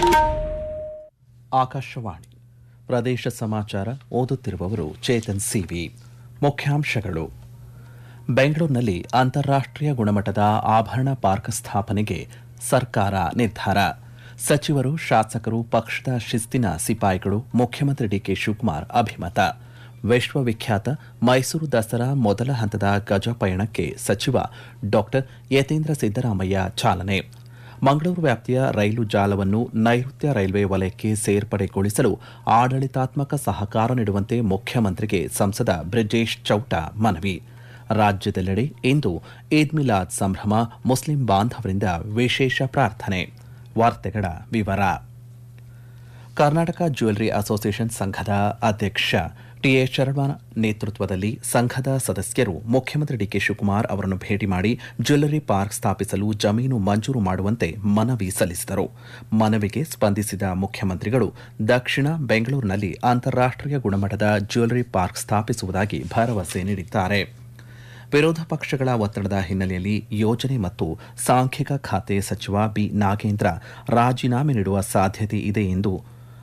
ಆಕಾಶವಾಣಿ ಪ್ರದೇಶ ಸಮಾಚಾರ ಓದುತ್ತಿರುವವರು ಚೇತನ್ ಸಿವಿ ಮುಖ್ಯಾಂಶಗಳು ಬೆಂಗಳೂರಿನಲ್ಲಿ ಅಂತಾರಾಷ್ಟೀಯ ಗುಣಮಟ್ಟದ ಆಭರಣ ಪಾರ್ಕ್ ಸ್ಥಾಪನೆಗೆ ಸರ್ಕಾರ ನಿರ್ಧಾರ ಸಚಿವರು ಶಾಸಕರು ಪಕ್ಷದ ಶಿಸ್ತಿನ ಸಿಪಾಯಿಗಳು ಮುಖ್ಯಮಂತ್ರಿ ಡಿಕೆ ಶಿವಕುಮಾರ್ ಅಭಿಮತ ವಿಶ್ವವಿಖ್ಯಾತ ಮೈಸೂರು ದಸರಾ ಮೊದಲ ಹಂತದ ಗಜ ಪಯಣಕ್ಕೆ ಸಚಿವ ಡಾಕ್ಟರ್ ಯತೇಂದ್ರ ಸಿದ್ದರಾಮಯ್ಯ ಚಾಲನೆ ಮಂಗಳೂರು ವ್ಯಾಪ್ತಿಯ ರೈಲು ಜಾಲವನ್ನು ನೈಋತ್ಯ ರೈಲ್ವೆ ವಲಯಕ್ಕೆ ಸೇರ್ಪಡೆಗೊಳಿಸಲು ಆಡಳಿತಾತ್ಮಕ ಸಹಕಾರ ನೀಡುವಂತೆ ಮುಖ್ಯಮಂತ್ರಿಗೆ ಸಂಸದ ಬ್ರಿಜೇಶ್ ಚೌಟ ಮನವಿ ರಾಜ್ಯದೆಲ್ಲೆಡೆ ಇಂದು ಈದ್ ಮಿಲಾದ್ ಸಂಭ್ರಮ ಮುಸ್ಲಿಂ ಬಾಂಧವರಿಂದ ವಿಶೇಷ ಪ್ರಾರ್ಥನೆ ವಾರ್ತೆಗಳ ವಿವರ ಕರ್ನಾಟಕ ಜ್ಯುವೆಲರಿ ಅಸೋಸಿಯೇಷನ್ ಸಂಘದ ಅಧ್ಯಕ್ಷ ಟಿಎ ಶರ್ಮಾ ನೇತೃತ್ವದಲ್ಲಿ ಸಂಘದ ಸದಸ್ಯರು ಮುಖ್ಯಮಂತ್ರಿ ಡಿಕೆ ಶಿವಕುಮಾರ್ ಅವರನ್ನು ಭೇಟಿ ಮಾಡಿ ಜ್ಯುವೆಲರಿ ಪಾರ್ಕ್ ಸ್ಥಾಪಿಸಲು ಜಮೀನು ಮಂಜೂರು ಮಾಡುವಂತೆ ಮನವಿ ಸಲ್ಲಿಸಿದರು ಮನವಿಗೆ ಸ್ಪಂದಿಸಿದ ಮುಖ್ಯಮಂತ್ರಿಗಳು ದಕ್ಷಿಣ ಬೆಂಗಳೂರಿನಲ್ಲಿ ಅಂತಾರಾಷ್ಟೀಯ ಗುಣಮಟ್ಟದ ಜ್ಯುವೆಲರಿ ಪಾರ್ಕ್ ಸ್ಥಾಪಿಸುವುದಾಗಿ ಭರವಸೆ ನೀಡಿದ್ದಾರೆ ವಿರೋಧ ಪಕ್ಷಗಳ ಒತ್ತಡದ ಹಿನ್ನೆಲೆಯಲ್ಲಿ ಯೋಜನೆ ಮತ್ತು ಸಾಂಖ್ಯಿಕ ಖಾತೆ ಸಚಿವ ಬಿ ನಾಗೇಂದ್ರ ರಾಜೀನಾಮೆ ನೀಡುವ ಸಾಧ್ಯತೆ ಇದೆ ಎಂದು